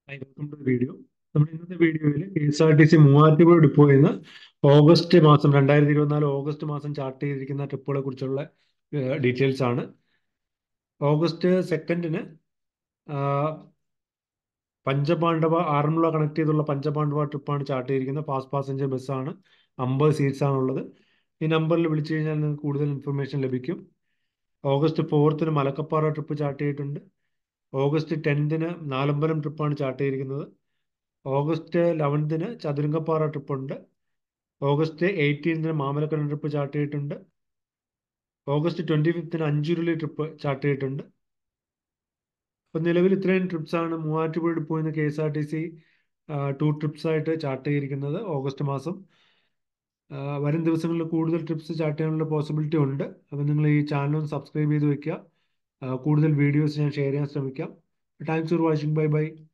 hi welcome to video നമ്മുടെ ഇന്നത്തെ വീഡിയോയിൽ K S R T C Muvattupuzha ഡിപ്പോയിൽ നിന്ന് ഓഗസ്റ്റ് മാസം രണ്ടായിരത്തി ഇരുപത്തിനാല് ഓഗസ്റ്റ് മാസം ചാർട്ട് ചെയ്തിരിക്കുന്ന ട്രിപ്പുകളെ കുറിച്ചുള്ള ഡീറ്റെയിൽസ് ആണ് ഓഗസ്റ്റ് സെക്കൻഡിന് പഞ്ചപാണ്ഡവ ആറന്മുള കണക്ട് ചെയ്തുള്ള പഞ്ചപാണ്ഡവ ട്രിപ്പാണ് ചാർട്ട് ചെയ്തിരിക്കുന്നത് ഫാസ്റ്റ് പാസഞ്ചർ ബസ്സാണ് അമ്പത് സീറ്റ്സ് ആണുള്ളത് ഈ നമ്പറിൽ വിളിച്ചു കഴിഞ്ഞാൽ നിങ്ങൾക്ക് കൂടുതൽ ഇൻഫർമേഷൻ ലഭിക്കും ഓഗസ്റ്റ് ഫോർത്തിന് മലക്കപ്പാറ ട്രിപ്പ് ചാർട്ട് ചെയ്തിട്ടുണ്ട് ഓഗസ്റ്റ് ടെൻത്തിന് നാലമ്പലം ട്രിപ്പാണ് ചാർട്ട് ചെയ്തിരിക്കുന്നത് ഓഗസ്റ്റ് ലെവൻത്തിന് ചതുരംഗപ്പാറ ട്രിപ്പുണ്ട് ഓഗസ്റ്റ് എയ്റ്റീൻത്തിന് മാമലക്കടം ട്രിപ്പ് ചാർട്ട് ചെയ്തിട്ടുണ്ട് ഓഗസ്റ്റ് ട്വൻറ്റി ഫിഫ്ത്തിന് അഞ്ചുരുളി ട്രിപ്പ് ചാർട്ട് ചെയ്തിട്ടുണ്ട് അപ്പം നിലവിൽ ഇത്രയും ട്രിപ്സാണ് മൂവാറ്റുപുഴ ഡിപ്പോയിൽ നിന്ന് K S R T C ടു ട്രിപ്സായിട്ട് ചാർട്ട് ചെയ്തിരിക്കുന്നത് ഓഗസ്റ്റ് മാസം വരും ദിവസങ്ങളിൽ കൂടുതൽ ട്രിപ്സ് ചാർട്ട് ചെയ്യാനുള്ള പോസിബിലിറ്റി ഉണ്ട് അപ്പം നിങ്ങൾ ഈ ചാനൽ ഒന്ന് സബ്സ്ക്രൈബ് ചെയ്ത് വെക്കുക കൂടുതൽ വീഡിയോസ് ഞാൻ ഷെയർ ചെയ്യാൻ ശ്രമിക്കാം thanks for watching bye by